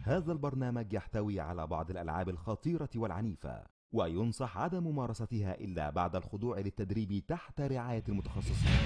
هذا البرنامج يحتوي على بعض الألعاب الخطيرة والعنيفة وينصح عدم ممارستها إلا بعد الخضوع للتدريب تحت رعاية المتخصصين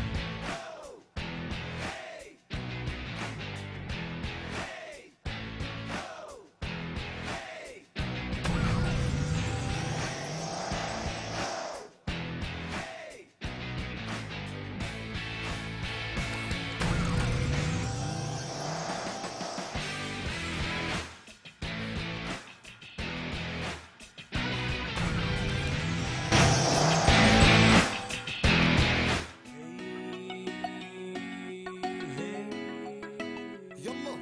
يلا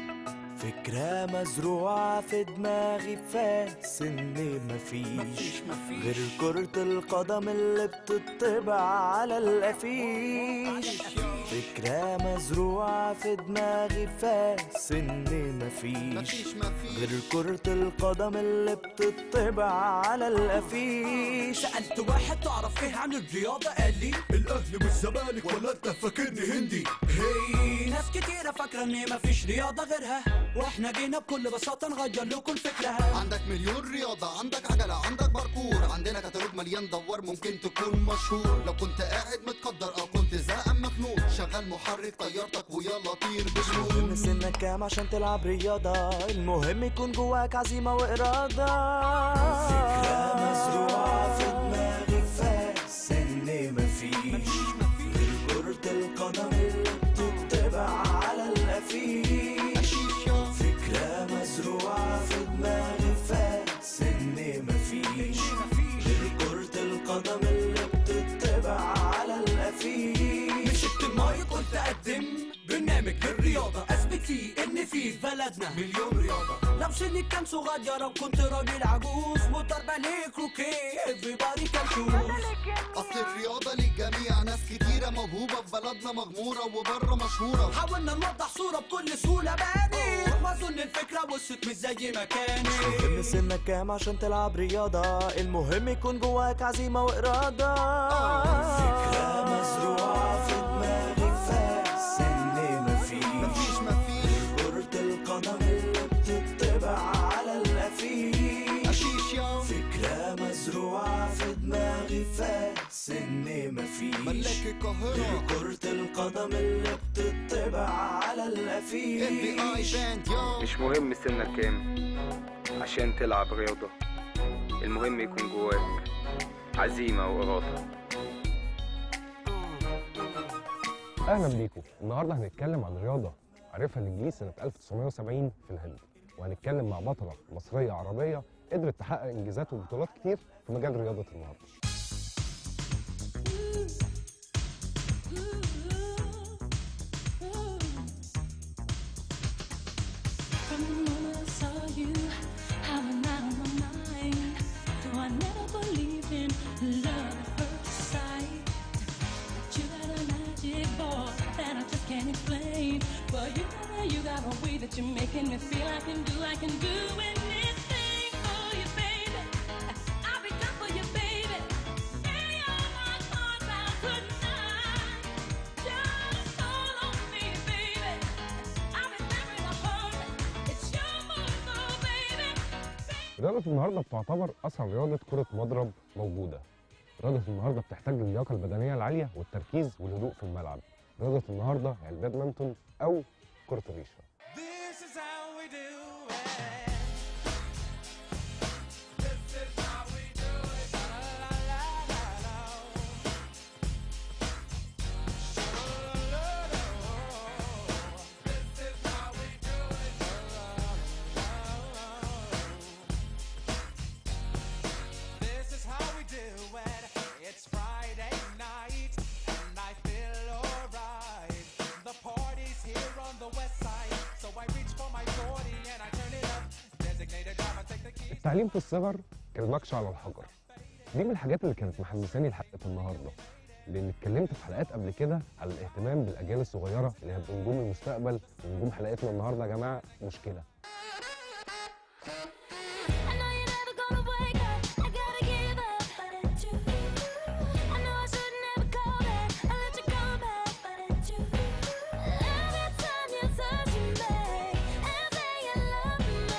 فكرة مزروعة في دماغي فاس إن مفيش مفيش مفيش غير كرة القدم اللي بتطبع على الأفيش فكرة مزروعة في دماغي فاس إن مفيش مفيش مفيش غير كرة القدم اللي بتطبع على الأفيش سألت واحد تعرف ايه عن الرياضة قال لي الاهلي والزمالك ولا انت فاكرني هندي هي ناس كتيرة فاكرة ان مفيش رياضة غيرها واحنا جينا بكل بساطة نغير لكم فكرها عندك مليون رياضة عندك عجلة عندك باركور عندنا كتالوج مليان دوار ممكن تكون مشهور لو كنت قاعد متقدر او كنت زهقان مخنوق شغال محرك طيارتك ويلا طير بجنون المهم سنك كام عشان تلعب رياضة المهم يكون جواك عزيمة وإرادة فكرة مزروعة في دماغي فاس إن مفيش غير كرة القدم اللي بتطبع على الأفيش فكرة مزروعة في دماغي فاس إن مفيش غير كرة القدم اللي بتطبع على الأفيش مسكت المايك قلت اقدم برنامج للرياضة اثبت فيه ان في في بلدنا مليون رياضة لو سني كان صغير او كنت راجل عجوز مضطر عليك روكي everybody can choose اصل الرياضة للجميع ناس كتيرة موهوبة في بلدنا مغمورة وبره مشهورة حاولنا نوضح صورة بكل سهولة باني واظن الفكرة وصلت مش زي ما كانت المهم سنك كام عشان تلعب رياضة المهم يكون جواك عزيمة وإرادة فكرة مزروعة في دماغي فاس إن مفيش مفيش مفيش كرة القدم اللي بتطبع على الأفيش مفيش يا فكرة مزروعة في دماغي فاس إن مفيش ملاك القاهرة كرة القدم اللي بتطبع على اف بي اي الأفيش باند يا مش مهم سنك كام عشان تلعب رياضة المهم يكون جواك عزيمة وإرادة اهلا بيكم النهارده هنتكلم عن رياضه عرفها الانجليز سنه 1970 في الهند وهنتكلم مع بطله مصريه عربيه قدرت تحقق انجازات وبطولات كتير في مجال رياضه النهارده From the moment I saw you, I went out of my mind. Though I never believed in love at first sight. But you got a magic boy that I just can't explain. But you got a, you got a way that you're making me feel I can do, I can do anything for you, baby. I'll be done for you, baby. Any of my heart out tonight. Just hold on me, baby. I'll be there in a hurry. It's your move, oh, baby. رياضه النهارده بتعتبر اسهل رياضه كره مضرب موجوده رياضه النهارده بتحتاج للياقه البدنيه العاليه والتركيز والهدوء في الملعب رياضه النهارده هي البادمنتون او كره الريشه This is how we do it. This is how we do it. It's Friday night, and I feel alright. The party's here on the west side, so I reach for my 40 and I turn it up. Designated driver, take the keys. التعليم في الصغر كان نقش على الحجر دي من الحاجات اللي كانت محمساني لحلقه النهارده لان اتكلمت في حلقات قبل كده على الاهتمام بالاجيال الصغيره اللي هي نجوم المستقبل ونجوم حلقتنا النهارده يا جماعه مشكله I know you're never gonna wake up. I gotta give up, but it's you. I know I should never call back. I let you go back, but it's you. Every time you touch me and say you love me,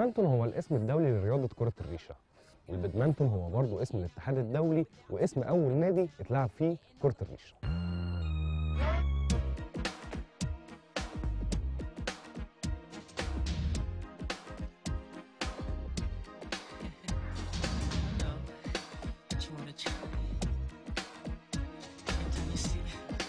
البادمنتون هو الاسم الدولي لرياضة كرة الريشة والبادمنتون هو برضو اسم الاتحاد الدولي واسم أول نادي اتلعب فيه كرة الريشة What you wanna try? Can you see?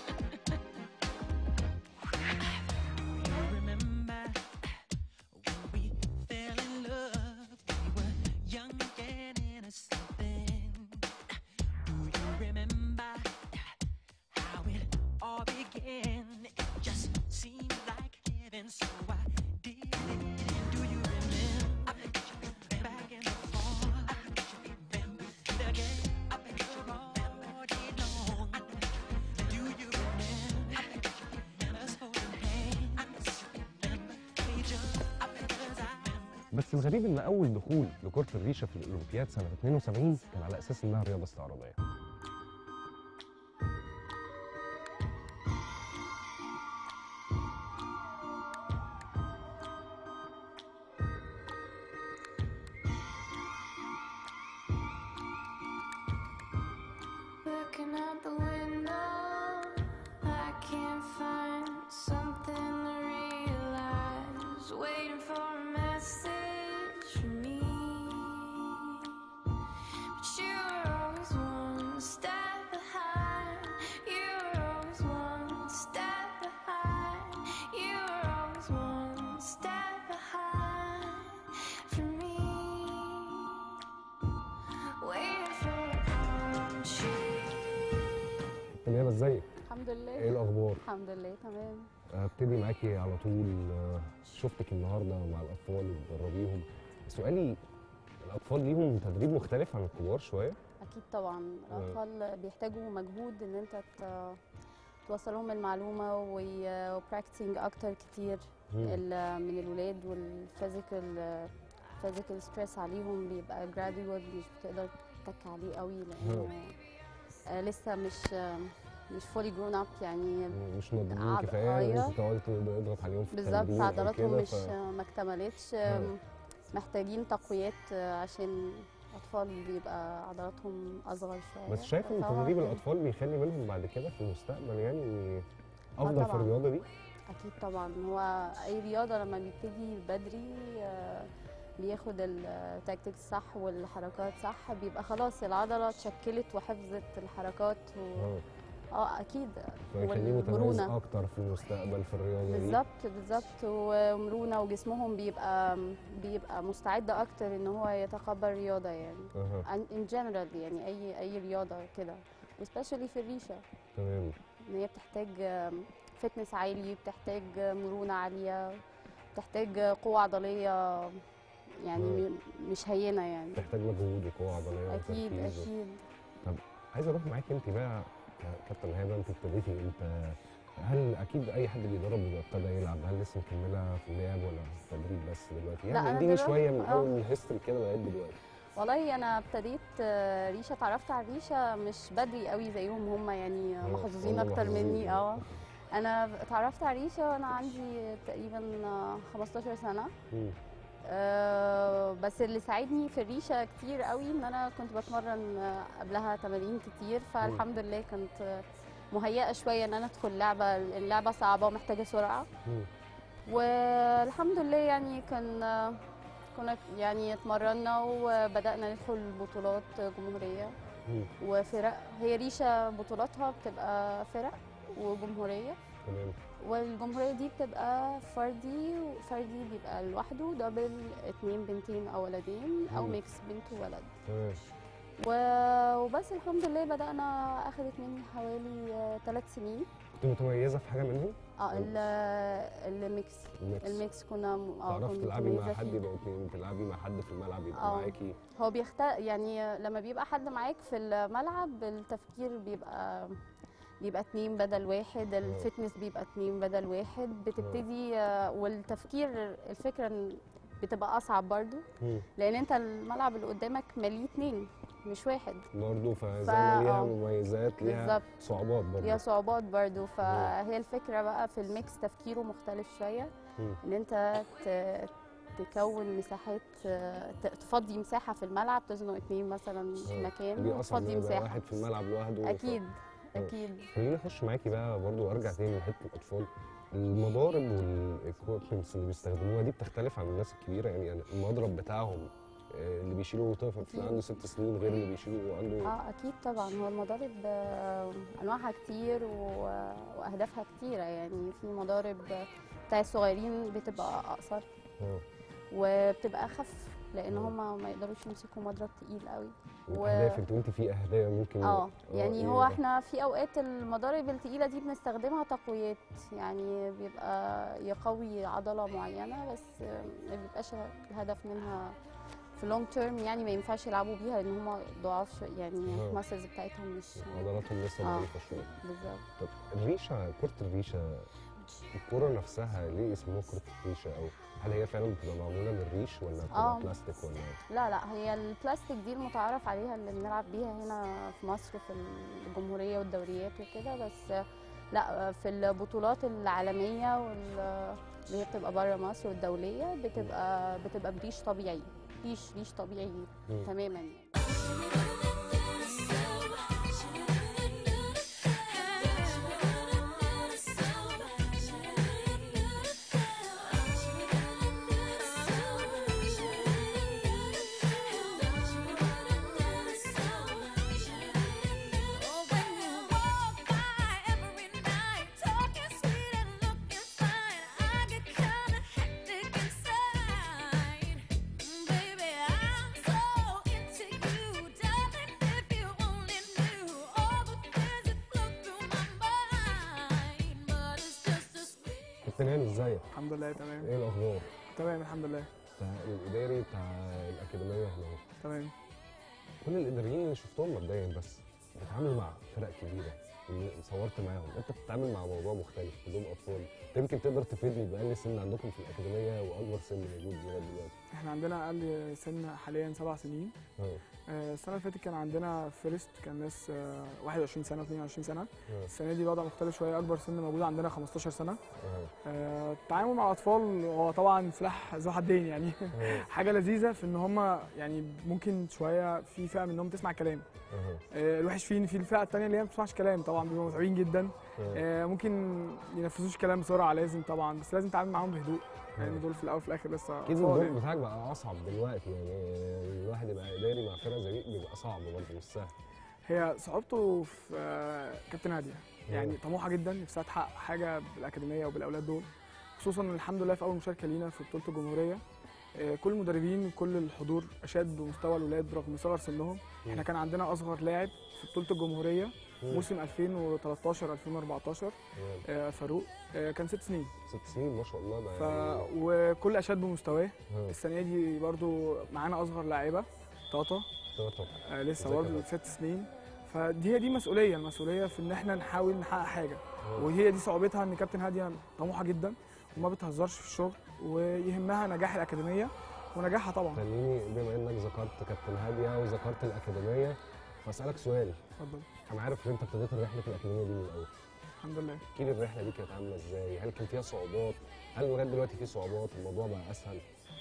you remember when we fell in love? We were young and innocent then. Do you remember how it all began? It just seemed like heaven, so I did it. And do you remember back in the fall? Remember it again? I bet you already know. Do you remember us holding hands? Remember we just because I بس الغريب إن أول دخول لكرة الريشة في الأولمبياد سنة 72 كان على أساس إنها رياضة استعراضية Looking out the window, I can't find something to realize. Waiting for a message from me. But you were always one step behind. You were always one step behind. You were always one step behind from me. Waiting for a palm tree. تمام ازيك؟ الحمد لله ايه الأخبار؟ الحمد لله تمام ابتدي معاكي على طول آه، شفتك النهارده مع الاطفال وبتدربيهم سؤالي الاطفال ليهم تدريب مختلف عن الكبار شويه اكيد طبعا الاطفال بيحتاجوا مجهود ان انت ت- توصل لهم المعلومه وبراكتسنج اكتر كتير مم. ال- من الولاد والفيزيكال فيزيكال ستريس عليهم بيبقى جراديوال مش بتقدر تتك عليه قوي لانه آه، لسه مش آه، مش فولي جرون اب يعني مش ناضجين عض- كفايه أيوة. وانت تقعدي تضغط عليهم في بالظبط التمرين أو عضلاتهم كده، مش ف- ما اكتملتش مم. محتاجين تقويات عشان اطفال بيبقى عضلاتهم اصغر شويه بس شايف ان فهو تدريب كده. الاطفال بيخلي منهم بعد كده في المستقبل يعني افضل في طبعاً. الرياضه دي اكيد طبعا هو اي رياضه لما بيبتدي بدري آه، بياخد التكتيك صح والحركات صح بيبقى خلاص العضله اتشكلت وحفظت الحركات و... اه اه اكيد فيخليه متميز والمرونه اكتر في المستقبل في الرياضه دي بالظبط بالظبط ومرونه وجسمهم بيبقى بيبقى مستعد اكتر ان هو يتقبل رياضه يعني اها ان جنرال يعني اي اي رياضه كده وسبيشالي في الريشه تمام ان هي بتحتاج فتنس عالي بتحتاج مرونه عاليه بتحتاج قوه عضليه يعني مم. مش هينه يعني محتاج مجهود وقوه عضليه اكيد وتركيز و- اكيد طب عايز اروح معاك انت بقى كابتن هبه انت ابتديتي امتى هل اكيد اي حد بيدرب بيبقى ابتدى يلعب هل لسه مكمله في اللعب ولا في التدريب بس دلوقتي لا، يعني أنا اديني دلوقتي- شويه من آه. اول الهيستوري كده لغايه دلوقتي والله انا ابتديت آه، ريشه اتعرفت على الريشه مش بدري قوي زيهم هم يعني آه، محظوظين هم اكتر محظوظين. مني اه انا اتعرفت على الريشه وانا عندي تقريبا آه، 15 سنه مم. آه، بس اللي ساعدني في الريشه كتير قوي ان انا كنت بتمرن آه، قبلها تمارين كتير فالحمد لله كنت آه، مهيئه شويه ان انا ادخل لعبه اللعبه صعبه ومحتاجه سرعه مم. والحمد لله يعني كان آه، كنا يعني اتمرنا وبدانا ندخل بطولات جمهوريه مم. وفرق هي ريشه بطولاتها بتبقى فرق وجمهوريه تمام والجمهورية دي بتبقى فردي وفردي بيبقى لوحده دبل اتنين بنتين أو ولدين أو مم. ميكس بنت وولد تمام و- وبس الحمد لله بدأنا أخدت مني حوالي آه، ثلاث سنين كنت متميزه في حاجه منهم اه ال- الميكس الميكس الميكس كنا م- اه تعرفت كنت تلعبي مع متميزة حد فيه. يبقى اتنين تلعبي مع حد في الملعب يبقى آه. معاكي هو بيخت يعني لما بيبقى حد معاك في الملعب التفكير بيبقى بيبقى اتنين بدل واحد الفتنس بيبقى اتنين بدل واحد بتبتدي آه، والتفكير الفكرة إن بتبقى أصعب برضو مم. لأن أنت الملعب اللي قدامك مليه اتنين مش واحد برضه فزي فا- ما ليها آه. مميزات ليها بالظبط. صعوبات برضه ليها صعوبات برضو فهي الفكرة بقى في الميكس تفكيره مختلف شوية مم. إن أنت ت- تكون مساحات آه، ت- تفضي مساحه في الملعب تزنق اتنين مثلا في دي مكان اصعب وتفضي من يبقى مساحه واحد في الملعب لوحده اكيد آه. اكيد خليني اخش معاكي بقى برضو ارجع تاني لحته الاطفال المضارب والاكويبمنتس اللي بيستخدموها دي بتختلف عن الناس الكبيره يعني يعني المضرب بتاعهم آه، اللي بيشيله طفل أكيد. عنده ست سنين غير اللي بيشيله عنده اه اكيد طبعا هو المضارب آه، انواعها كتير و- واهدافها كتيره يعني في مضارب بتاع الصغيرين بتبقى اقصر آه. وبتبقى اخف لان مم. هما ما يقدروش يمسكوا مضرب تقيل قوي و- اهداف انت قلتي في اهداف ممكن اه يعني إيه هو ده؟ احنا في اوقات المضارب التقيله دي بنستخدمها تقويات يعني بيبقى يقوي عضله معينه بس آه، ما بيبقاش الهدف منها في لونج تيرم يعني ما ينفعش يلعبوا بيها لان هم ضعاف شوية، يعني آه. الماسلز بتاعتهم مش عضلاتهم لسه آه. ضعيفه شويه بالظبط طب الريشه كره الريشه الكره نفسها ليه اسمها كره الريشه او هل هي فعلا بتبقى معموله من الريش ولا بتبقى آه. بلاستيك ولا لا لا هي البلاستيك دي المتعارف عليها اللي بنلعب بيها هنا في مصر في الجمهورية والدوريات وكده بس لا في البطولات العالمية وال- اللي هي بتبقى بره مصر والدولية بتبقى بتبقى بريش طبيعي ريش ريش طبيعي مم. تماما يعني كابتن هاني ازيك الحمد لله تمام ايه الاخبار تمام الحمد لله بتاع الاداري بتاع الاكاديميه هنا تمام كل الاداريين اللي شفتهم مبدئيا بس بيتعاملوا مع فرق كبيره اللي صورت معاهم انت بتتعامل مع موضوع مختلف كلهم اطفال انت يمكن تقدر تفيدني باقل سن عندكم في الاكاديميه واكبر سن موجود لغايه دلوقتي احنا عندنا اقل سن حاليا سبع سنين اه آه، السنه اللي فاتت كان عندنا فيرست كان ناس آه، 21 سنه و22 سنه اه السنه دي الوضع مختلف شويه اكبر سن موجود عندنا 15 سنه اه آه، التعامل مع الاطفال هو طبعا سلاح ذو حدين يعني اه حاجه لذيذه في ان هم يعني ممكن شويه في فئه منهم تسمع كلام اه آه، الوحش فيه ان في الفئه الثانيه اللي هي ما بتسمعش كلام طبعا بيبقوا متعبين جدا اه آه، ممكن ينفذوش كلام بسرعه لازم طبعا بس لازم تتعامل معاهم بهدوء لان دول في الاول وفي الاخر لسه اكيد أطفال الدور يعني. بتاعك بقى اصعب دلوقتي يعني الواحد يبقى اداري مع فرقه زي دي بيبقى صعب برضه مش سهل هي صعوبته في آه، كابتن هاديه يعني طموحه جدا نفسها تحقق حاجه بالاكاديميه وبالاولاد دول خصوصا ان الحمد لله في اول مشاركه لينا في بطوله الجمهوريه آه، كل المدربين كل الحضور اشاد بمستوى الولاد رغم صغر سنهم احنا كان عندنا اصغر لاعب في بطوله الجمهوريه مم. موسم 2013 2014 تمام. آه، فاروق آه، كان ست سنين ست سنين ما شاء الله ده ف... يعني وكل اشاد بمستواه اه السنه دي برضو معانا اصغر لاعيبه طاطا طبعا طبعا آه لسه ازيك يا برضه باشا؟ ست سنين فدي هي دي مسؤوليه المسؤوليه في ان احنا نحاول نحقق حاجه اه. وهي دي صعوبتها ان كابتن هاديه طموحه جدا وما بتهزرش في الشغل ويهمها نجاح الاكاديميه ونجاحها طبعا خليني بما انك ذكرت كابتن هاديه وذكرت الاكاديميه فاسالك سؤال اتفضل انا عارف ان انت ابتديت رحله الاكاديميه دي من الاول الحمد لله احكي لي الرحله دي كانت عامله ازاي هل كان فيها صعوبات هل لغايه دلوقتي في صعوبات الموضوع بقى اسهل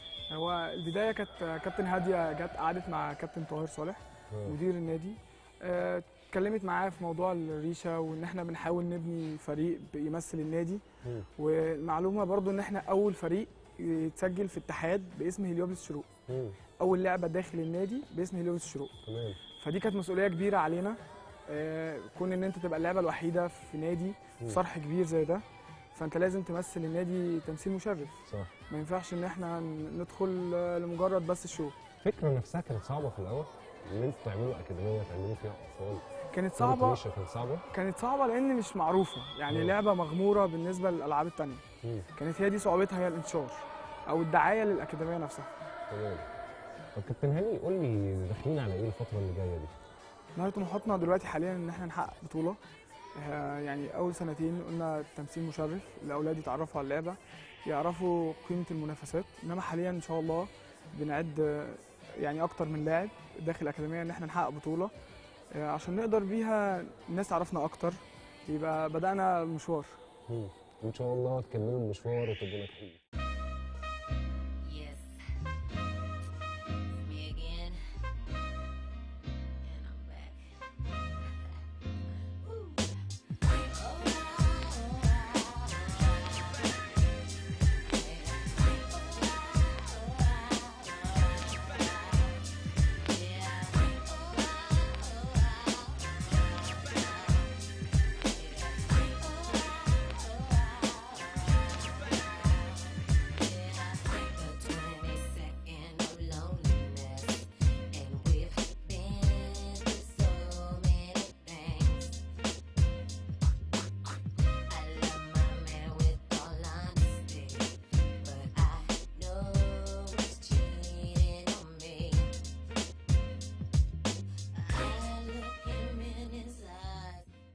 هو البدايه كانت كابتن هاديه جت قعدت مع كابتن طاهر صالح اه. مدير النادي آه، اتكلمت معاه في موضوع الريشه وان احنا بنحاول نبني فريق يمثل النادي مم. والمعلومه برضو ان احنا اول فريق يتسجل في اتحاد باسم هليوبلس شروق مم. اول لعبه داخل النادي باسم هليوبلس شروق تمام فدي كانت مسؤوليه كبيره علينا آه، كون ان انت تبقى اللعبه الوحيده في نادي مم. في صرح كبير زي ده فانت لازم تمثل النادي تمثيل مشرف صح ما ينفعش ان احنا ندخل آه، لمجرد بس الشو الفكره نفسها كانت صعبه في الاول ان انتوا تعملوا اكاديميه تعملوا فيها اطفال كانت كرة صعبه ريشة كانت صعبه كانت صعبه لان مش معروفه يعني مم. لعبه مغموره بالنسبه للالعاب التانية مم. كانت هي دي صعوبتها هي الانتشار او الدعايه للاكاديميه نفسها تمام طب كابتن هاني قول لي داخلين على ايه الفتره اللي جايه دي نهاية طموحاتنا دلوقتي حاليا ان احنا نحقق بطولة آه، يعني اول سنتين قلنا تمثيل مشرف الاولاد يتعرفوا على اللعبة يعرفوا قيمة المنافسات انما حاليا ان شاء الله بنعد آه، يعني اكتر من لاعب داخل الاكاديمية ان احنا نحقق بطولة آه، عشان نقدر بيها الناس تعرفنا اكتر يبقى بدأنا المشوار مم. ان شاء الله تكملوا المشوار وتبقوا ناجحين Yes,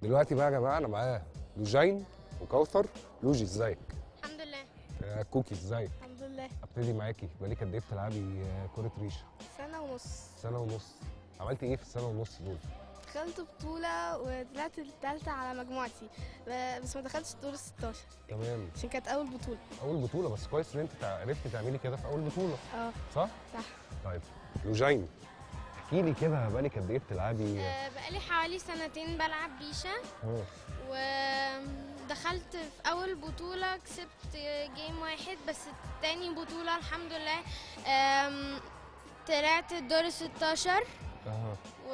دلوقتي بقى يا جماعه انا معايا لوجين وكوثر لوجي ازيك الحمد لله آه، كوكي ازيك الحمد لله ابتدي معاكي بقالك قد ايه بتلعبي آه، كره ريشه سنة ونص سنه ونص عملتي ايه في السنه ونص دول دخلت بطولة وطلعت التالتة على مجموعتي ب- بس ما دخلتش دور ال 16 تمام عشان كانت أول بطولة اول بطوله بس كويس ان انت تع- عرفتي تعملي كده في اول بطوله اه صح صح طيب لوجين احكي لي كده بقالك قد ايه بتلعبي آه، بقالي حوالي سنتين بلعب ريشة آه. ودخلت في أول بطولة كسبت جيم واحد بس تاني بطولة الحمد لله آم، طلعت الدور ال 16 اها و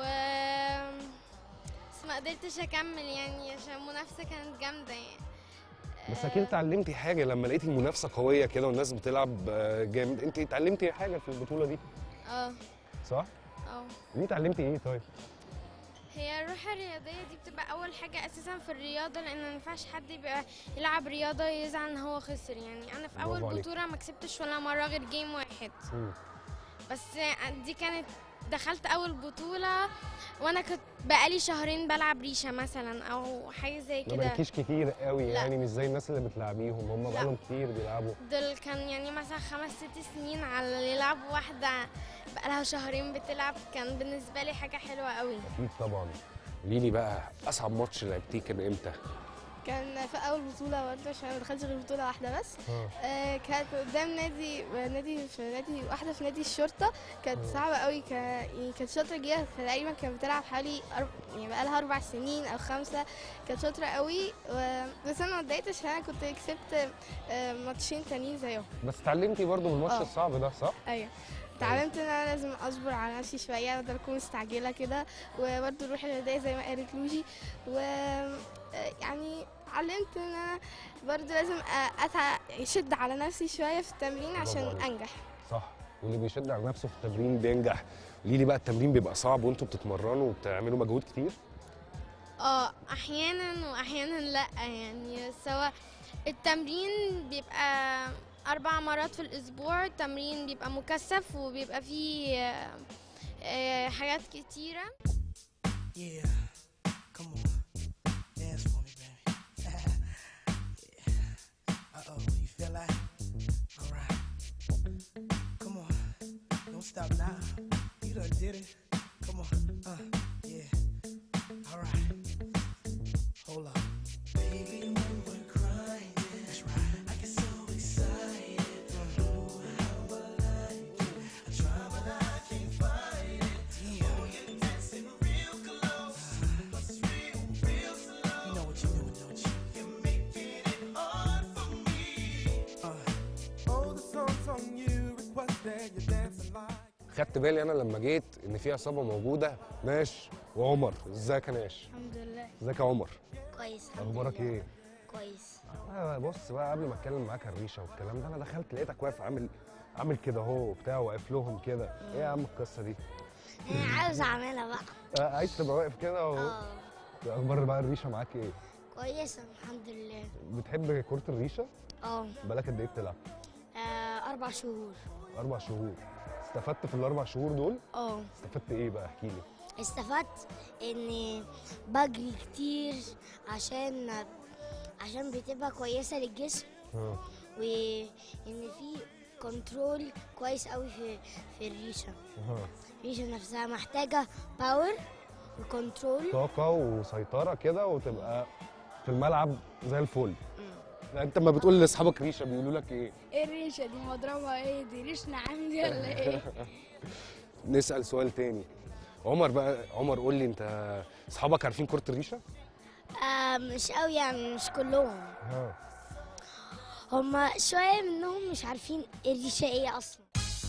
بس ما قدرتش أكمل يعني عشان المنافسة كانت جامدة يعني بس اكيد اتعلمتي حاجه لما لقيتي المنافسه قويه كده والناس بتلعب آه، جامد انت اتعلمتي حاجه في البطوله دي اه صح اه انت اتعلمتي ايه طيب هي الروح الرياضية دي بتبقى أول حاجة أساسا في الرياضة لأن ما ينفعش حد يبقى يلعب رياضة يزعل إن هو خسر يعني أنا في أول برافو عليك. بطولة ما كسبتش ولا مرة غير جيم واحد مم. بس دي كانت دخلت أول بطولة وأنا كنت بقالي شهرين بلعب ريشة مثلا أو حاجة زي ما كده بقالكيش كتير قوي لا. يعني مش زي الناس اللي بتلعبيهم هم لا. بقالهم كتير بيلعبوا دول كان يعني مثلا خمس ست سنين على اللي يلعب واحدة بقالها شهرين بتلعب كان بالنسبة لي حاجة حلوة قوي اكيد طبعا قولي لي بقى اصعب ماتش لعبتيه كان امتى كان في اول بطوله برضه عشان ما دخلتش غير بطوله واحده بس اه آه كانت قدام نادي نادي في نادي واحده في نادي الشرطه كانت آه. صعبه قوي ك... يعني كانت شاطره جدا تقريبا كانت بتلعب حوالي أرب... يعني بقالها اربع سنين او خمسه كانت شاطره قوي و... بس انا ما اتضايقتش عشان انا كنت كسبت آه ماتشين تانيين زيهم بس اتعلمتي برضو من الماتش آه. الصعب ده صح ايوه اتعلمت ان انا لازم اصبر على نفسي شويه بدل اكون مستعجله كده وبرده الروح الرياضيه زي ما قالت لوجي و يعني علمت ان انا برضه لازم أتع... اشد على نفسي شويه في التمرين برافو عشان عليك. انجح صح واللي بيشد على نفسه في التمرين بينجح قولي لي بقى التمرين بيبقى صعب وانتوا بتتمرنوا وبتعملوا مجهود كتير اه احيانا واحيانا لا يعني سواء التمرين بيبقى اربع مرات في الاسبوع التمرين بيبقى مكثف وبيبقى فيه آه، آه، حاجات كتيره Yeah, come on, dance for me, baby. yeah. Uh oh, you feel that? All right, come on, don't stop now. You done did it. Come on, uh, yeah. All right, hold up, baby. When we're crying, that's right. I get so excited. Ooh, how I like it. I try, but I can't fight it. Yeah. Oh, you're dancing real close, but it's real, real slow. You know what you're doing, don't you? You're making it hard for me. Uh. Oh, the song's on you. Request that you dancing like. خدت بالي انا لما جيت ان في عصابه موجوده ناش وعمر ازيك يا ناش الحمد لله ازيك يا عمر كويس الحمد اخبارك لله. ايه كويس آه بص بقى قبل ما اتكلم معاك عن الريشه والكلام ده انا دخلت لقيتك واقف عامل عامل كده اهو وبتاع واقف لهم كده ايه يا عم القصه دي عاوز اعملها بقى آه عايز تبقى واقف كده و... اه اخبار بقى الريشه معاك ايه كويسه الحمد لله بتحب كره الريشه اه بقالك قد ايه بتلعب آه، اربع شهور اربع شهور استفدت في الاربع شهور دول اه استفدت ايه بقى احكي لي استفدت اني بجري كتير عشان عشان بتبقى كويسه للجسم اه وان في كنترول كويس قوي في في الريشه آه. الريشه نفسها محتاجه باور وكنترول طاقه وسيطره كده وتبقى في الملعب زي الفل لا انت لما بتقول لاصحابك ريشه بيقولوا لك ايه ايه الريشه دي مضربه ايه دي ريشنا عندي ولا ايه نسال سؤال تاني عمر بقى عمر قول لي انت اصحابك عارفين كره الريشه آه مش قوي يعني مش كلهم ها هما شويه منهم مش عارفين الريشه ايه اصلا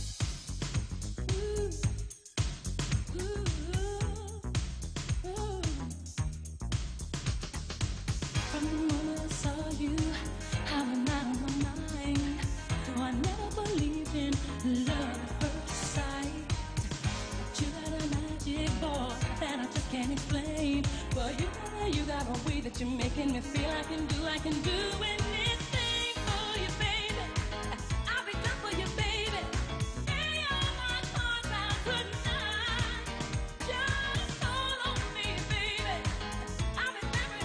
From the moment I saw you, I went out of my mind. No, I never believed in love at first sight. But you got a magic boy that I just can't explain. But you got, you got a way that you're making me feel I can do, I can do anything for you, baby. I'll be done for you, baby. Any of my cards out tonight. Just hold on me, baby. I'll be very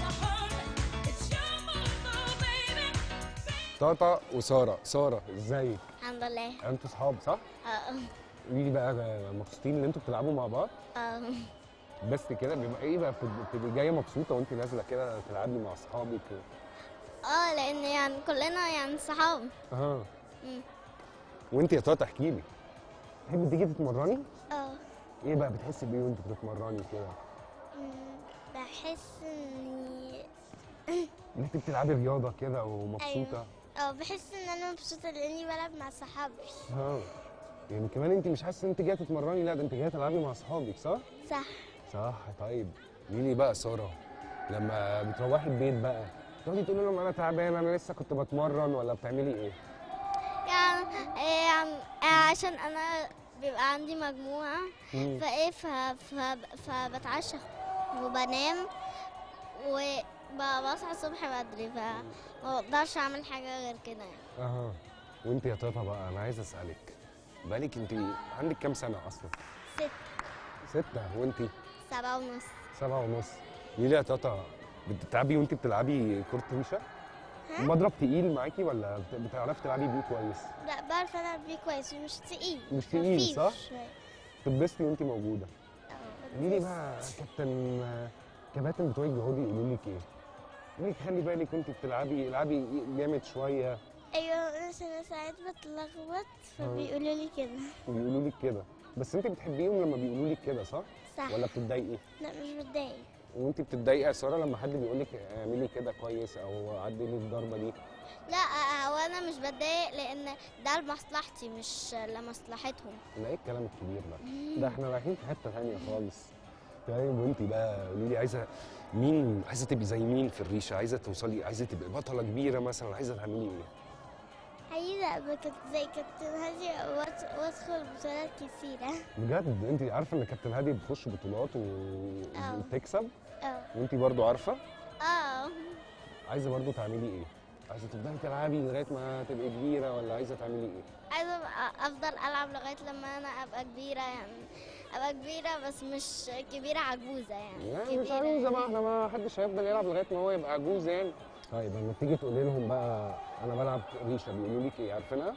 طاطا وساره ساره ازيك الحمد لله انتوا صحاب صح اه قولي لي بقى مبسوطين ان انتوا بتلعبوا مع بعض اه بس كده بيبقى ايه بقى بتبقى- بتبقي جايه مبسوطه وانت نازله كده تلعبي مع اصحابك اه لان يعني كلنا يعني صحاب اه مم. وانت يا طاطا احكي لي تحبي تيجي تتمرني اه ايه بقى بتحسي بايه وانت بتتمرني كده مم. بحس اني ان انت بتلعبي رياضه كده ومبسوطه اه بحس ان انا مبسوطه لاني بلعب مع صحابي اه يعني كمان انت مش حاسه ان انت جايه تتمرني لا ده انت جايه تلعبي مع اصحابك صح صح صح طيب قولي لي بقى ساره لما بتروحي البيت بقى تقعدي تقولي لهم انا تعبان انا لسه كنت بتمرن ولا بتعملي ايه يعني يعني آه، عشان انا بيبقى عندي مجموعه مم. فايه ف... ف... فبتعشى وبنام وبصحى الصبح بدري فما بقدرش اعمل حاجه غير كده يعني اها وانت يا طاطا بقى انا عايز اسالك بالك انت عندك كام سنه اصلا ست ستة وانت سبعة ونص سبعة ونص قولي لي يا طاطا بتتعبي وانت بتلعبي كرة ريشة؟ ها؟ المضرب تقيل معاكي ولا بت- بتعرفي تلعبي بيه كويس؟ لا بعرف العب بيه كويس ومش تقيل مش تقيل خفيف صح؟ شوية. تتبسطي وانت موجودة قولي لي بقى كابتن كباتن بتوعك بيقعدوا يقولوا لك ايه؟ يقولوا لك خلي بالك وانت بتلعبي العبي جامد شوية ايوه بس انا ساعات بتلخبط فبيقولوا لي كده ويقولوا لك كده بس انت بتحبيهم لما بيقولوا لك كده صح؟ صح. ولا بتتضايقي؟ لا مش بتضايق وانت بتتضايقي يا ساره لما حد بيقول لك اعملي كده كويس او عدي لي الضربه دي لا هو انا مش بتضايق لان ده لمصلحتي مش لمصلحتهم لا ايه الكلام الكبير ده ده احنا رايحين في حته ثانيه خالص طيب وانت بقى قولي لي عايزه مين عايزه تبقي زي مين في الريشه عايزه توصلي عايزه تبقي بطله كبيره مثلا عايزه تعملي ايه عايزة ابقى كت- زي كابتن هادي وأد- وادخل بطولات كتيرة بجد انت عارفه ان كابتن هادي بتخش بطولات و... اه. وبتكسب اه وانت برضو عارفه اه عايزه برضو تعملي ايه عايزه تفضلي تلعبي لغايه ما تبقي كبيره ولا عايزه تعملي ايه عايزة أبقى افضل العب لغاية لما انا ابقى كبيرة يعني ابقى كبيرة بس مش كبيرة عجوزة يعني لا مش كبيرة عجوزه بقى احنا ما حدش هيفضل يلعب لغايه ما هو يبقى عجوز يعني طيب لما تيجي تقولي لهم بقى انا بلعب ريشه بيقولوا لك ايه عارفينها؟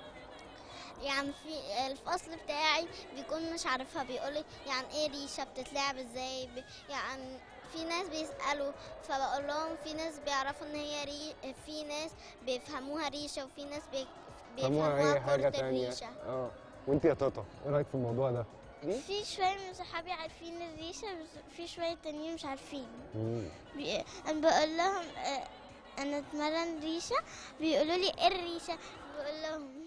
يعني في الفصل بتاعي بيكون مش عارفها بيقولي يعني ايه ريشة بتتلعب ازاي ب- يعني في ناس بيسألوا فبقول لهم في ناس بيعرفوا ان هي ري... في ناس بيفهموها ريشة وفي ناس بي... فهموها بيفهموها اي حاجه كرة تانية الريشة اه وانت يا طاطا ايه رايك في الموضوع ده؟ في شوية من صحابي عارفين الريشة بس في شوية تانيين مش عارفين مم. بي... انا بقول لهم آه، انا اتمرن ريشة بيقولوا لي ايه الريشة بقول لهم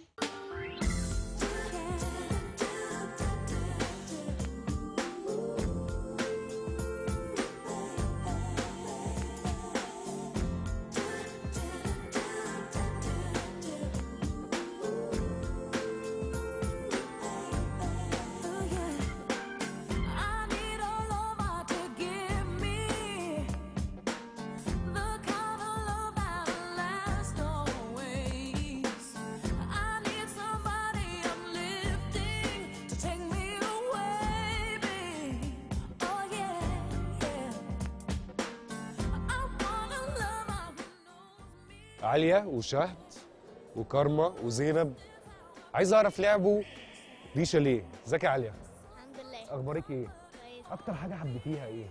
I need a lover to give me the kind of love that'll last always. I need somebody uplifting to take me away, babe. Oh yeah, yeah. I want a lover who عليا وشهد وكارما وزينب عايز اعرف لعبوا ريشه ليه؟ ازيك يا عليا؟ الحمد لله اخبارك ايه؟ اكتر حاجه حبيتيها ايه؟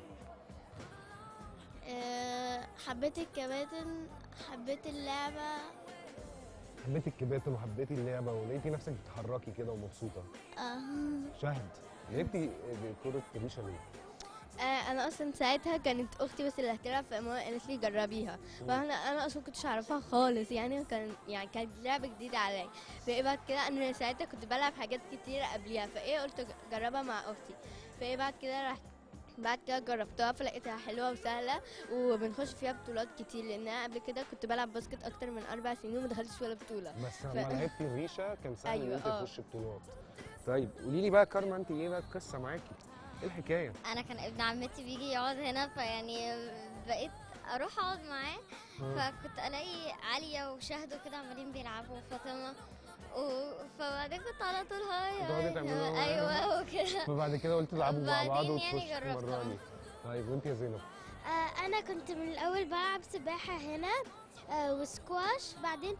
آه، حبيت الكباتن حبيت اللعبة حبيتي الكباتن وحبيتي اللعبه ولقيتي نفسك بتتحركي كده ومبسوطه آه. شهد لعبتي كره ريشه ليه؟ آه، انا اصلا ساعتها كانت اختي بس اللي هتلعب فماما قالت لي جربيها فانا انا اصلا كنتش اعرفها خالص يعني كان يعني كانت لعبه جديده عليا فايه بعد كده انا ساعتها كنت بلعب حاجات كتيره قبليها فايه قلت جربها مع اختي فايه بعد كده رحت بعد كده جربتها فلقيتها حلوه وسهله وبنخش فيها بطولات كتير لان انا قبل كده كنت بلعب باسكت اكتر من اربع سنين وما دخلتش ولا بطوله بس ف- لما لعبتي الريشه كان سهل ان أيوة، انت آه. تخشي بطولات طيب قولي لي بقى كارما انت ايه بقى القصه معاكي؟ ايه الحكايه؟ انا كان ابن عمتي بيجي يقعد هنا فيعني بقيت اروح اقعد معاه آه. فكنت الاقي عليا وشهد وكده عمالين بيلعبوا وفاطمه و... فبعدين كنت على طول هاي بتقعدي هاي. تعملوا معاهم؟ ايوه وكده فبعد كده قلت تلعبوا مع بعض بعدين يعني وتخشوا جربتها. تمرني طيب وانت يا زينب؟ آه، انا كنت من الاول بلعب سباحه هنا آه، وسكواش بعدين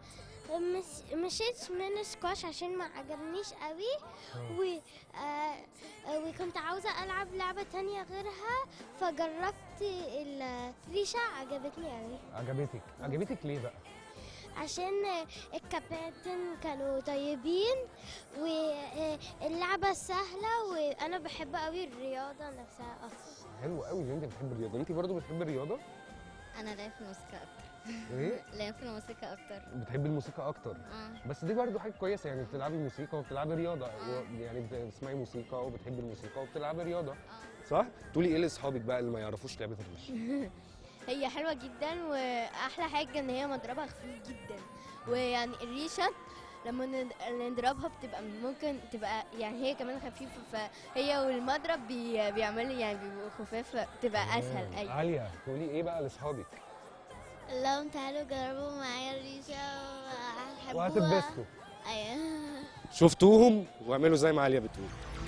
مش مشيت من سكواش عشان ما عجبنيش قوي و آه، آه، وكنت عاوزة ألعب لعبة تانية غيرها فجربت الريشة عجبتني قوي عجبتك عجبتك ليه بقى عشان الكباتن كانوا طيبين واللعبة سهلة وأنا بحب قوي الرياضة نفسها أصلا حلو قوي ان انت بتحب الرياضه انت برضو بتحب الرياضه انا لاقيه في الموسيقى اكتر ايه لاقيه في الموسيقى اكتر بتحبي الموسيقى اكتر اه بس دي برضو حاجه كويسه يعني بتلعبي موسيقى وبتلعبي رياضه و- يعني بتسمعي موسيقى وبتحبي الموسيقى وبتلعبي رياضه صح تقولي ايه لاصحابك بقى اللي ما يعرفوش لعبه الريش هي حلوة جدا واحلى حاجة ان هي مضربها خفيف جدا ويعني الريشة لما ند- نضربها بتبقى ممكن تبقى يعني هي كمان خفيفة فهي والمضرب بي بيعملوا يعني بيبقوا خفاف بتبقى اسهل اي عاليه تقولي ايه بقى لاصحابك لو تعالوا جربوا معايا الريشة وهتحبوها وهتتبسطوا أيوة شفتوهم واعملوا زي ما عاليه بتقول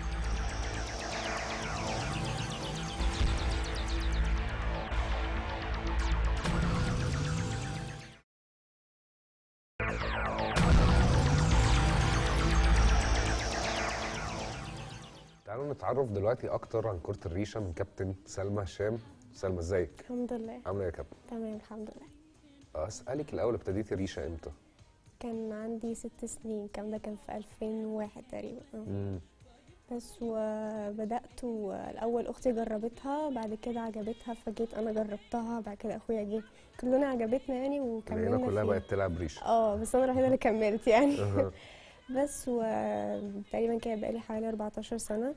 تعالوا نتعرف دلوقتي اكتر عن كرة الريشة من كابتن سلمى هشام سلمى ازيك الحمد لله عامله ايه يا كابتن تمام الحمد لله اسالك الاول ابتديتي ريشة امتى كان عندي ست سنين الكلام ده كان في 2001 تقريبا آه. امم بس وبدأت الأول أختي جربتها بعد كده عجبتها فجيت أنا جربتها بعد كده أخويا جه كلنا عجبتنا يعني وكملنا العيله كلها فيها. بقت تلعب ريشة اه بس أنا الوحيدة اللي كملت يعني أها. بس وتقريبا كده بقالي حوالي 14 سنة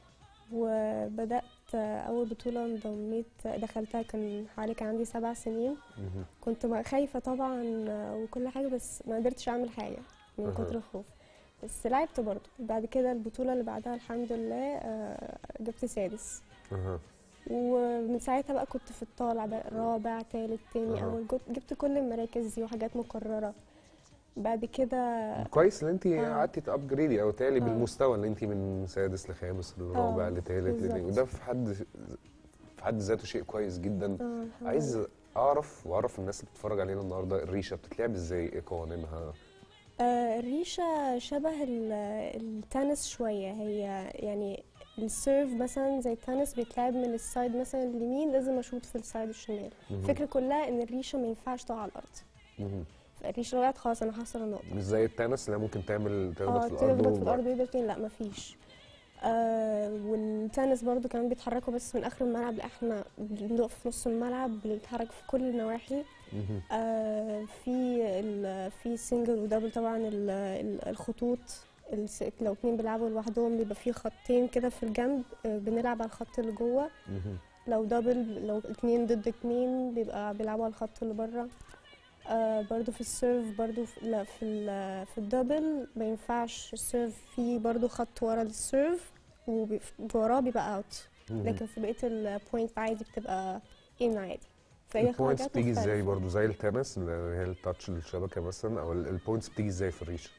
وبدأت أول بطولة انضميت دخلتها كان حوالي كان عندي سبع سنين مهم. كنت بقى خايفة طبعا وكل حاجة بس ما قدرتش أعمل حاجة من أها. كتر الخوف بس لعبت برضه بعد كده البطولة اللي بعدها الحمد لله آه، جبت سادس اها ومن ساعتها بقى كنت في الطالع بقى رابع تالت تاني أها. أول جبت- جبت كل المراكز دي وحاجات مكررة بعد كده كويس ان انت آه. قعدتي تابجريدي او تالي آه. بالمستوى اللي انت من سادس لخامس لرابع آه، لتالت بالظبط. لتاني وده في حد في حد ذاته شيء كويس جدا آه، الحمد عايز لله. اعرف واعرف الناس اللي بتتفرج علينا النهارده الريشه بتتلعب ازاي ايه قوانينها آه، الريشة شبه ال- التنس شوية هي يعني السيرف مثلا زي التنس بيتلعب من السايد مثلا اليمين لازم اشوط في السايد الشمال مهم. الفكرة كلها ان الريشة ما ينفعش تقع على الارض مهم. الريشة لو وقعت خلاص انا هخسر النقطة مش زي التنس اللي ممكن تعمل تخبط اه في الارض تخبط في وب- الارض ويقدر تاني لا مفيش آه والتنس برضو كمان بيتحركوا بس من اخر الملعب لا احنا بنقف في نص الملعب بنتحرك في كل النواحي مهم. آه في ال- في سنجل ودبل طبعا ال- ال- الخطوط الس- لو اتنين بيلعبوا لوحدهم بيبقى في خطين كده في الجنب آه بنلعب على الخط اللي جوه مهم. لو دبل لو اتنين ضد اتنين بيبقى بيلعبوا على الخط اللي بره آه برضو في السيرف برضو في لا في, ال- في الدبل ما ينفعش السيرف فيه برضو خط ورا السيرف ووراه بيبقى اوت مهم. لكن في بقيه البوينت عادي بتبقى ان عادي فهي البوينتس حاجات بتيجي ازاي مختلفة. برضو زي التنس اللي هي التاتش الشبكه مثلا او ال- البوينتس بتيجي ازاي في الريشه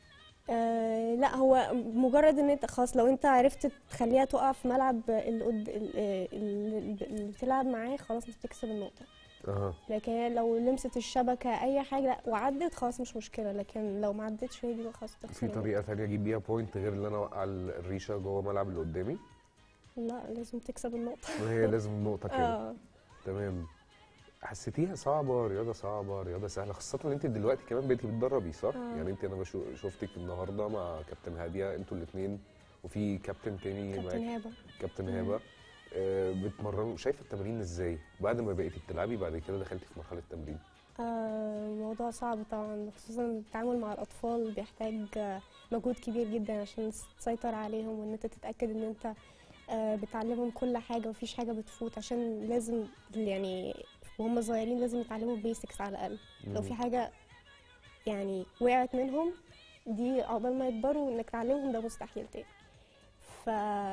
آه لا هو مجرد ان انت خلاص لو انت عرفت تخليها تقع في ملعب اللي قد- ال- ال- اللي بتلعب معاه خلاص انت بتكسب النقطه اها لكن هي لو لمست الشبكه اي حاجه لا وعدت خلاص مش مشكله لكن لو ما عدتش هي دي بقى خلاص تخسر في النقطة. طريقه ثانيه اجيب بيها بوينت غير ان انا اوقع ال- الريشه جوه ملعب اللي قدامي لا لازم تكسب النقطه وهي لازم النقطه كده اه تمام حسيتيها صعبة رياضة صعبة رياضة سهلة خاصة ان انت دلوقتي كمان بقيتي بتدربي صح؟ آه. يعني انت انا بشو- شفتك النهاردة مع كابتن هادية انتوا الاثنين وفي كابتن تاني كابتن معاك هبه كابتن مم. هبة آه بتمرنوا شايفة التمرين ازاي؟ بعد ما بقيتي بتلعبي بعد كده دخلتي في مرحلة تمرين آه، موضوع صعب طبعا خصوصا التعامل مع الأطفال بيحتاج آه، مجهود كبير جدا عشان تسيطر عليهم وإن أنت تتأكد إن أنت آه، بتعلمهم كل حاجة ومفيش حاجة بتفوت عشان لازم يعني وهم صغيرين لازم يتعلموا بيسكس على الأقل لو في مم. حاجة يعني وقعت منهم دي عقبال ما يكبروا إنك تعلمهم ده مستحيل تاني ف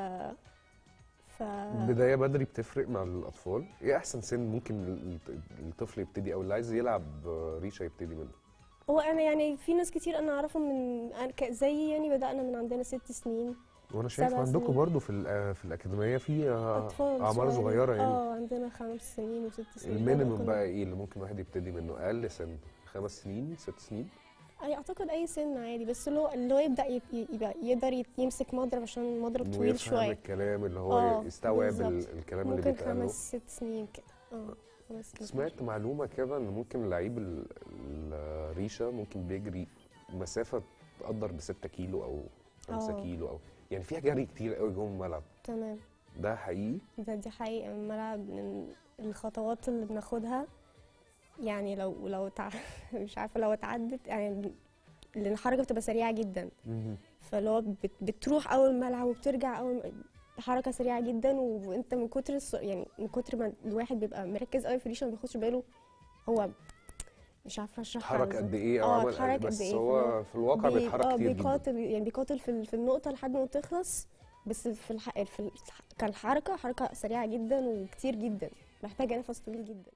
ف البداية بدري بتفرق مع الأطفال ايه أحسن سن ممكن ال- الطفل يبتدي أو اللي عايز يلعب آه، ريشة يبتدي منه؟ هو انا يعني في ناس كتير انا اعرفهم من أنا ك- زي يعني بدأنا من عندنا ست سنين وانا شايف سبع عندكم سنين. برضو في ال- في الأكاديمية في آه، اطفال أعمار صغيرين. صغيرة يعني اه عندنا خمس سنين وست سنين المينيمم كنا- بقى ايه اللي ممكن واحد يبتدي منه اقل سن خمس سنين ست سنين أي اعتقد اي سن عادي بس اللي هو اللي هو يبدا يب- يبقى يقدر يت- يمسك مضرب عشان المضرب انه طويل يفهم شويه الكلام اللي هو آه، يستوعب بالظبط. ال- الكلام اللي ممكن بيتقال له خمس ست سنين كده اه خمس سنين سمعت معلومة كده إن ممكن لعيب ال- الريشة ممكن بيجري مسافة تقدر ب 6 كيلو أو 5 آه. كيلو أو يعني فيها جري كتير قوي جوه الملعب تمام ده حقيقي ده دي حقيقة الملعب من الخطوات اللي بناخدها يعني لو لو تع... مش عارفة لو اتعدت يعني لأن الحركة بتبقى سريعة جدا فاللي هو بت... بتروح أول ملعب وبترجع أول حركة سريعة جدا وأنت من كتر الص... يعني من كتر ما الواحد بيبقى مركز قوي في الريشة ما بياخدش باله هو مش عارفة اشرحها اتحرك ازاي. قد إيه أو اه عمل اتحرك بس قد ايه هو فاللي في الواقع بي- بيتحرك اه كتير جدا بيقاتل يعني بيقاتل في ال- في النقطة لحد ما تخلص بس في الح... في ال... كالحركة حركة سريعة جدا وكتير جدا محتاجة نفس طويل جدا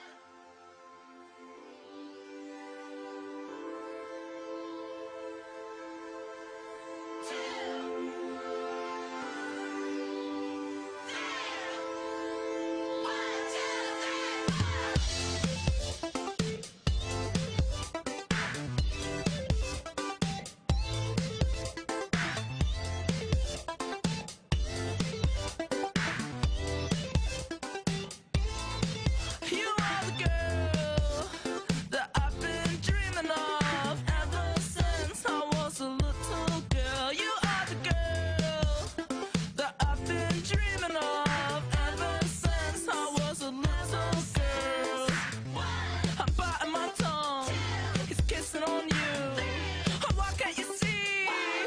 You are the girl that I've been dreaming of ever since I was a little girl. You are the girl that I've been dreaming of ever since I was a little girl. I'm biting my tongue, he's kissing on you. Oh, why can't you see?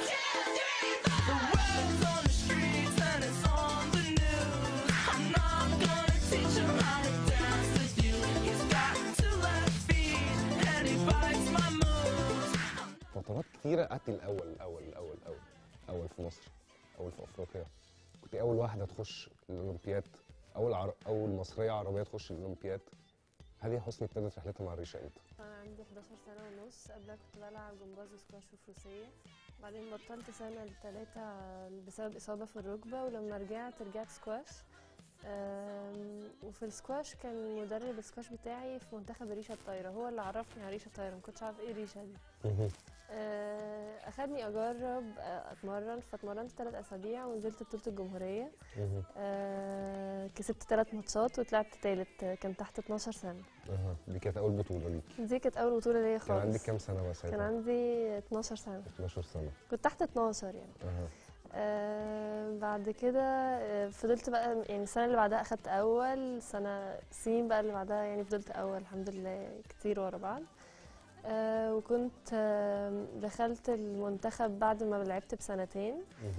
The world's on the streets and it's on the news. I'm not gonna teach him how to dance with you. He's got two left feet and he bites my moves. فترات كتيرة قعدت الأول الأول الأول الأول أول في مصر أول في أفريقيا كنت أول واحدة تخش الأولمبياد أول عر... أول مصرية عربية تخش الأولمبياد هذه حسني ابتدت رحلتها مع الريشة إمتى؟ أنا عندي 11 سنة ونص قبلها كنت بلعب جمباز وسكواش وفروسية بعدين بطلت سنة لتلاتة بسبب إصابة في الركبة ولما رجعت رجعت سكواش أم، وفي السكواش كان مدرب السكواش بتاعي في منتخب الريشة الطايرة هو اللي عرفني على الريشة الطايرة مكنتش عارف ايه الريشة دي آه، أخدني أجرب آه، أتمرن فاتمرنت تلات أسابيع ونزلت بطولة الجمهورية آه، كسبت تلات ماتشات وطلعت تالت آه، كان تحت 12 سنة أها دي كانت أول بطولة ليك دي كانت أول بطولة ليا كان خالص عندك كام سنة بقى كان ساعتها؟ عندي 12 سنة 12 سنة كنت تحت 12 يعني أها آه بعد كده آه فضلت بقى يعني السنة اللي بعدها أخدت أول سنة السنين بقى اللي بعدها يعني فضلت أول الحمد لله كتير ورا بعض آه وكنت آه دخلت المنتخب بعد ما لعبت بسنتين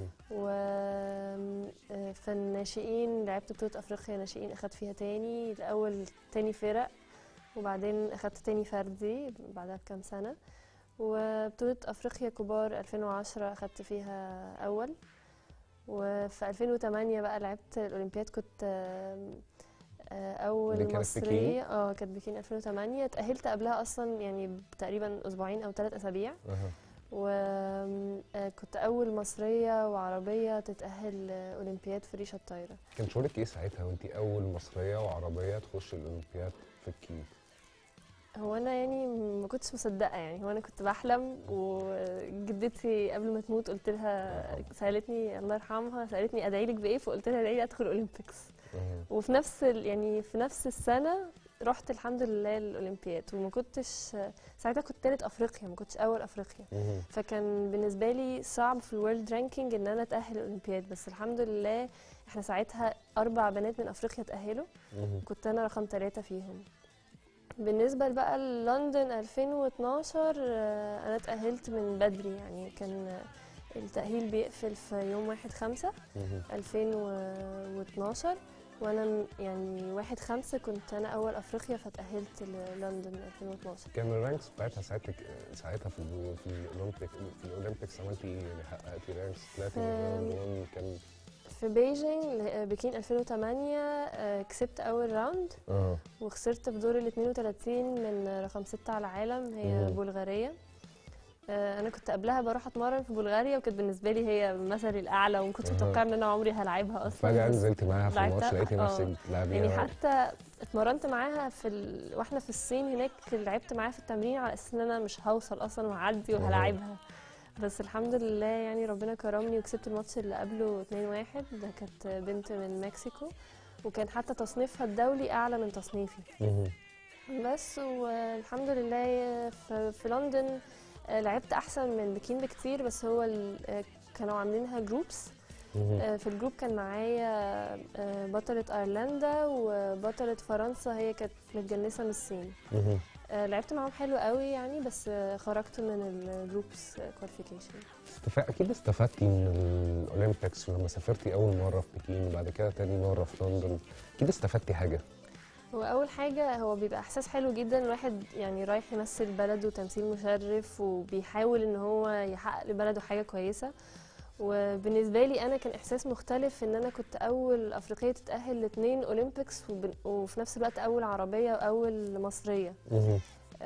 وفي الناشئين لعبت بطولة أفريقيا ناشئين أخدت فيها تاني الأول تاني فرق وبعدين أخدت تاني فردي بعدها بكام سنة وبطولة أفريقيا كبار 2010 أخدت فيها أول وفي 2008 بقى لعبت الأولمبياد كنت آم، آه، دي أول كانت مصرية بكين؟ اه كانت بكين 2008 اتأهلت قبلها أصلا يعني تقريبا أسبوعين أو ثلاث أسابيع أها وكنت أول مصرية وعربية تتأهل آه، أولمبياد في ريشة الطايرة كان شعورك إيه ساعتها وأنت أول مصرية وعربية تخش الأولمبياد في الكين؟ هو انا يعني ما كنتش مصدقه يعني هو انا كنت بحلم وجدتي قبل ما تموت قلت لها سالتني الله يرحمها سالتني ادعي لك بايه فقلت لها ادعي لي ادخل اولمبيكس وفي نفس ال- يعني في نفس السنه رحت الحمد لله الاولمبياد وما كنتش ساعتها كنت تالت افريقيا ما كنتش اول افريقيا فكان بالنسبه لي صعب في الورلد رانكينج ان انا اتاهل الاولمبياد بس الحمد لله احنا ساعتها اربع بنات من افريقيا تاهلوا كنت انا رقم ثلاثة فيهم بالنسبة بقى لندن 2012 آه، أنا اتأهلت من بدري يعني كان آه، التأهيل بيقفل في يوم واحد خمسة 2012 وأنا م- يعني واحد خمسة كنت أنا أول أفريقيا فتأهلت للندن 2012 كان الرانكس بتاعتها ساعتها ساعتها في ال- في الاولمبيك في الاولمبيكس عملتي ايه يعني حققتي رانكس طلعتي من أم، راوند 1 كان في بيجينج ل- بكين 2008 آه، كسبت أول راوند اه وخسرت في دور ال 32 من رقم ستة على العالم هي مم. بلغارية آه، انا كنت قبلها بروح اتمرن في بلغاريا وكانت بالنسبه لي هي مثلي الاعلى وما كنتش أها. متوقعه ان انا عمري هلعبها اصلا فجأة بس نزلت معاها في الماتش لعبتها- لقيتي آه. نفسك بتلعبيها يعني حتى اتمرنت معاها في ال... واحنا في الصين هناك لعبت معاها في التمرين على اساس ان انا مش هوصل اصلا وهعدي أها. وهلاعبها بس الحمد لله يعني ربنا كرمني وكسبت الماتش اللي قبله 2-1 ده كانت بنت من مكسيكو وكان حتى تصنيفها الدولي اعلى من تصنيفي مهم. بس والحمد لله في, في لندن آه، لعبت احسن من بكين بكتير بس هو ال- آه، كانوا عاملينها جروبس مهم. في الجروب كان معايا آه، بطلة ايرلندا وبطلة فرنسا هي كانت متجنسة من الصين مهم. آه، لعبت معاهم حلو قوي يعني بس آه، خرجت من الجروبس كواليفيكيشن استف... اكيد استفدتي من الاولمبيكس ولما سافرتي اول مره في بكين وبعد كده تاني مره في لندن اكيد استفدتي حاجه هو اول حاجه هو بيبقى احساس حلو جدا الواحد يعني رايح يمثل بلده تمثيل مشرف وبيحاول ان هو يحقق لبلده حاجه كويسه وبالنسبه لي انا كان احساس مختلف ان انا كنت اول افريقيه تتاهل لاثنين اولمبيكس وب- وفي نفس الوقت اول عربيه واول مصريه مهم.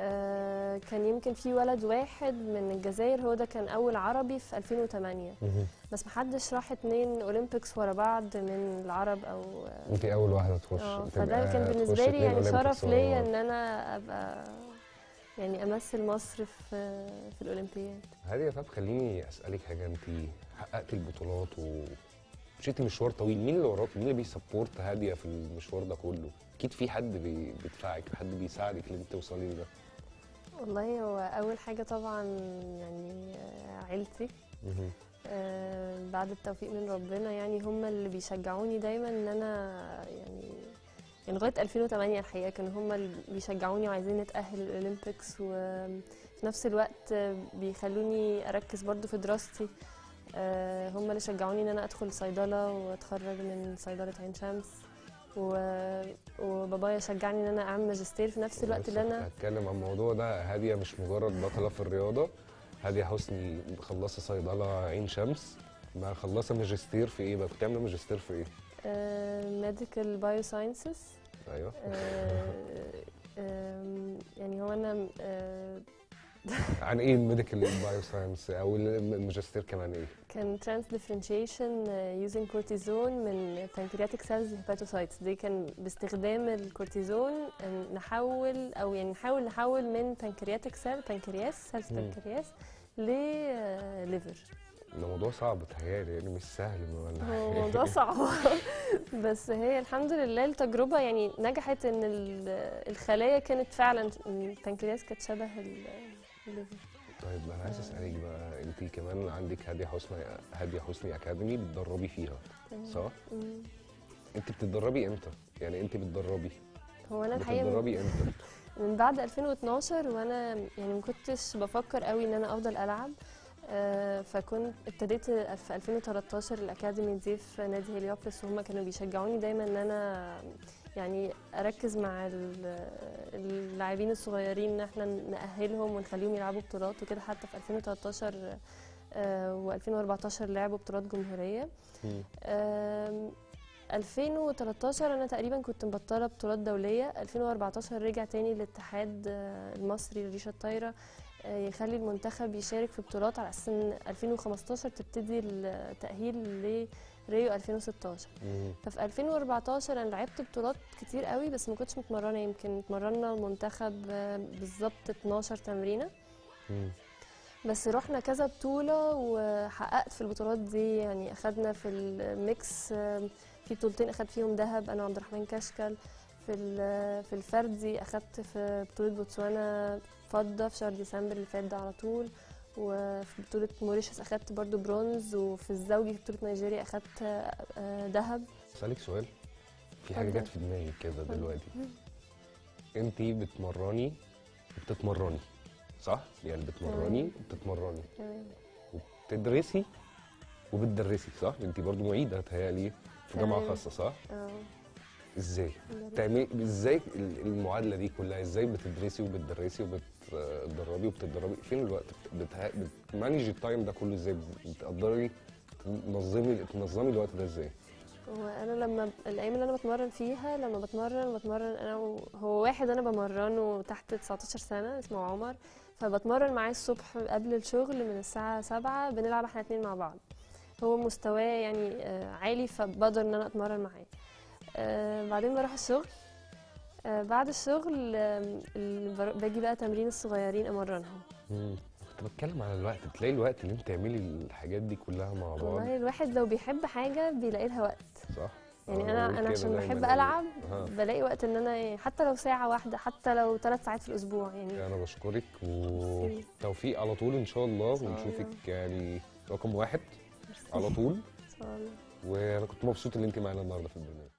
آه كان يمكن في ولد واحد من الجزائر هو ده كان اول عربي في 2008 مهم. بس محدش راح اتنين اولمبيكس ورا بعض من العرب او انت اول واحده تخش اه تبقى فده كان تخش بالنسبه لي اتنين يعني أولمبيكس شرف ورا ليا بعض. ان انا ابقى يعني امثل مصر في في الاولمبياد هادية طب خليني اسالك حاجه انت حققتي البطولات ومشيتي مشوار طويل مين اللي وراكي مين اللي بيسبورت هادية في المشوار ده كله اكيد في حد بي- بيدفعك حد بيساعدك ان انت توصلي لده والله هو اول حاجه طبعا يعني آه، عيلتي مهم. آه، بعد التوفيق من ربنا يعني هم اللي بيشجعوني دايما ان انا يعني يعني لغايه 2008 الحقيقه كانوا هم اللي بيشجعوني وعايزين نتاهل الاولمبيكس وفي نفس الوقت آه، بيخلوني اركز برضو في دراستي آه، هم اللي شجعوني ان انا ادخل صيدله واتخرج من صيدله عين شمس و- وبابايا شجعني ان انا اعمل ماجستير في نفس الوقت اللي انا هتكلم عن الموضوع ده هادية مش مجرد بطلة في الرياضة هادية حسني مخلصة صيدلة عين شمس مخلصة ماجستير في ايه بقى كنت عاملة ماجستير في ايه ميديكال بايو ساينسز ايوه يعني هو انا آه، عن ايه الميديكال بايو ساينس او الماجستير كمان ايه كان ترانس ديفرنشيشن يوزنج كورتيزون من pancreatic cells hepatocytes دي كان باستخدام الكورتيزون إن نحول او يعني نحاول نحول من pancreatic cell بنكرياس سيلز مم. بنكرياس لليفر ده موضوع صعب تهيألي يعني مش سهل ولا هو موضوع صعب بس هي الحمد لله التجربة يعني نجحت ان ال- الخلايا كانت فعلا البنكرياس كانت شبه ال- الليفر طيب انا عايز اسالك بقى انت كمان عندك هاديه حسني هاديه حسني اكاديمي بتدربي فيها تمام. صح؟ مم. انت بتتدربي امتى؟ يعني انت بتدربي هو انا الحقيقة من- بتتدربي امتى؟ من بعد 2012 وانا يعني ما كنتش بفكر قوي ان انا افضل العب آه، فكنت ابتديت في 2013 الاكاديمي دي في نادي هليوبلس وهم كانوا بيشجعوني دايما ان انا يعني اركز مع ال- اللاعبين الصغيرين ان احنا ناهلهم ونخليهم يلعبوا بطولات وكده حتى في 2013 و2014 لعبوا بطولات جمهوريه آم، 2013 انا تقريبا كنت مبطله بطولات دوليه 2014 رجع تاني الاتحاد آه، المصري لريشه الطايره آه، يخلي المنتخب يشارك في بطولات على اساس ان 2015 تبتدي التاهيل لريو 2016 ففي 2014 انا لعبت بطولات كتير قوي بس ما كنتش متمرنه يمكن اتمرنا المنتخب آه، بالظبط 12 تمرينه بس رحنا كذا بطولة وحققت في البطولات دي يعني أخدنا في الميكس آم، في بطولتين أخدت فيهم ذهب أنا وعبد الرحمن كشكل في ال- في الفردي أخدت في بطولة بوتسوانا فضة في شهر ديسمبر اللي فات ده على طول وفي بطولة موريشيوس أخدت برضو برونز وفي الزوجي في بطولة نيجيريا أخدت آه، آه، ذهب اسالك سؤال في حاجه اتفضل. جت في دماغي كده اتفضل. دلوقتي انت بتمرني بتتمرني صح؟ يعني بتمرني بتتمرني تمام. وبتدرسي وبتدرسي صح؟ انت برضو معيده تهيألي في جامعه تمام. خاصه صح؟ اه ازاي؟ مدرسة. تعملي ازاي ال- المعادله دي كلها ازاي بتدرسي وبتدرسي وبتدربي وبتتدربي فين الوقت بت- بتمانج التايم ده كله ازاي بتقدري تنظمي تنظمي الوقت ده ازاي هو انا لما الايام اللي انا بتمرن فيها لما بتمرن بتمرن انا و... هو واحد انا بمرنه تحت 19 سنه اسمه عمر فبتمرن معاه الصبح قبل الشغل من الساعة سبعة بنلعب احنا اتنين مع بعض هو مستواه يعني آه، عالي فبقدر ان انا اتمرن معاه آه، بعدين بروح الشغل آه، بعد الشغل آم، ال- بر- باجي بقى تمرين الصغيرين امرنهم مم. كنت بتكلم على الوقت بتلاقي الوقت اللي انت تعملي الحاجات دي كلها مع بعض والله الواحد لو بيحب حاجة بيلاقي لها وقت صح يعني آه، انا بقول انا كده عشان دايماً بحب أقول. العب آه. بلاقي وقت ان انا إيه، حتى لو ساعة واحدة حتى لو ثلاث ساعات في الاسبوع يعني انا بشكرك ميرسي. وتوفيق على طول ان شاء الله ونشوفك يعني رقم واحد على طول ان شاء الله وانا كنت مبسوط ان انت معانا النهارده في البرنامج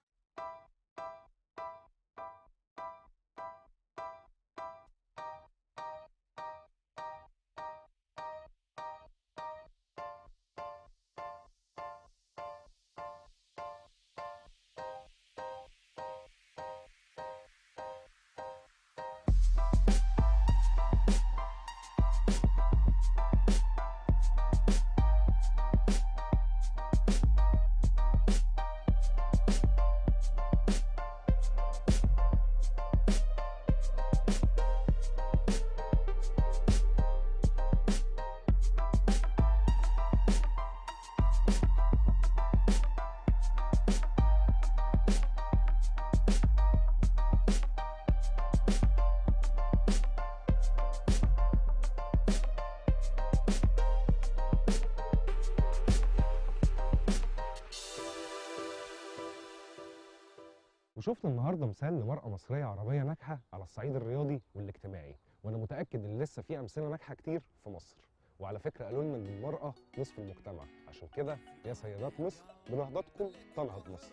وشفنا النهارده مثال لمرأة مصرية عربية ناجحة على الصعيد الرياضي والاجتماعي وانا متأكد ان لسه في امثلة ناجحة كتير في مصر وعلى فكرة قالوا لنا ان المرأة نصف المجتمع عشان كده يا سيدات مصر بنهضتكم تنهض مصر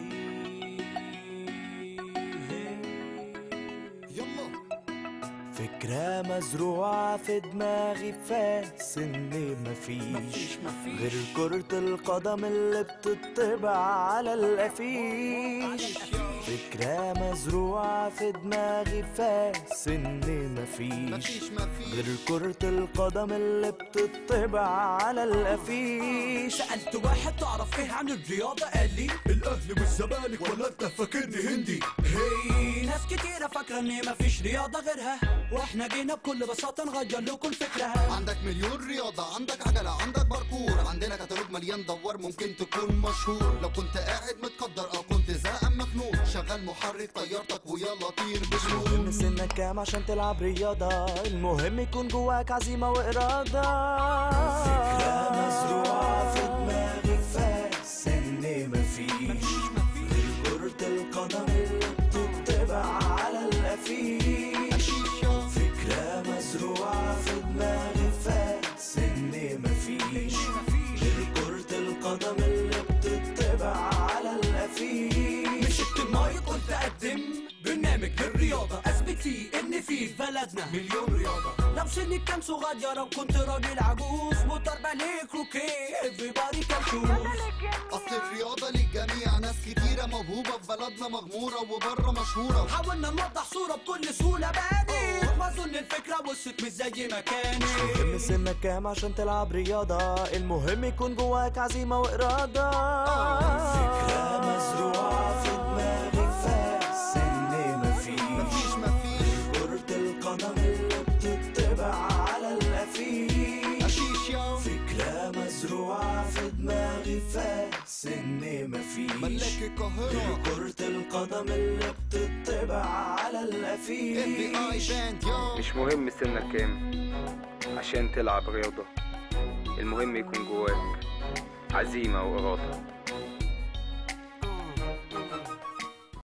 فكرة مزروعة في دماغي فاس ان مفيش غير كرة القدم اللي بتطبع على الافيش فكرة مزروعة في دماغي فاس ان مفيش غير كرة القدم اللي بتطبع على الافيش سألت واحد تعرف ايه عن الرياضة قال لي الاهلي والزمالك ولا انت فاكرني هندي هي ناس كتيرة فاكرة ان مفيش رياضة غيرها واحنا جينا بكل بساطة نغير لكم الفكرة عندك مليون رياضة عندك عجلة عندك باركور عندنا كتالوج مليان دوار ممكن تكون مشهور لو كنت قاعد متقدر او كنت زهقان مخنوق شغال محرك طيارتك ويلا طير بسرور المهم سنك كام عشان تلعب رياضة المهم يكون جواك عزيمة وإرادة فكرة مزروعة في دماغي فاس إن مفيش غير كرة القدم اللي بتطبع على الأفيش فكرة مزروعة في دماغي فاس إن مفيش غير كرة القدم اللي بتطبع على الأفيش مسكت المايك قلت اقدم برنامج للرياضة اثبت فيه ان في في بلدنا مليون رياضة لو سني كان صغير وكنت راجل عجوز موتور باليك روكي everybody can choose اصل الرياضة للجميع ناس كتيرة موهوبة في بلدنا مغمورة وبره مشهورة حاولنا نوضح صورة بكل سهولة باني واظن الفكرة وصلت مش زي ما كانت المهم سنك كام عشان تلعب رياضة المهم يكون جواك عزيمة وإرادة فكرة مزروعة في دماغي فاس إن مفيش غير كرة القدم اللي بتطبع على الأفيش فكرة مزروعة في دماغي فاس إن مفيش ملاك القاهرة غير كرة القدم اللي بتطبع على الأفيش مش مهم سنك كام عشان تلعب رياضة المهم يكون جواك عزيمة وإرادة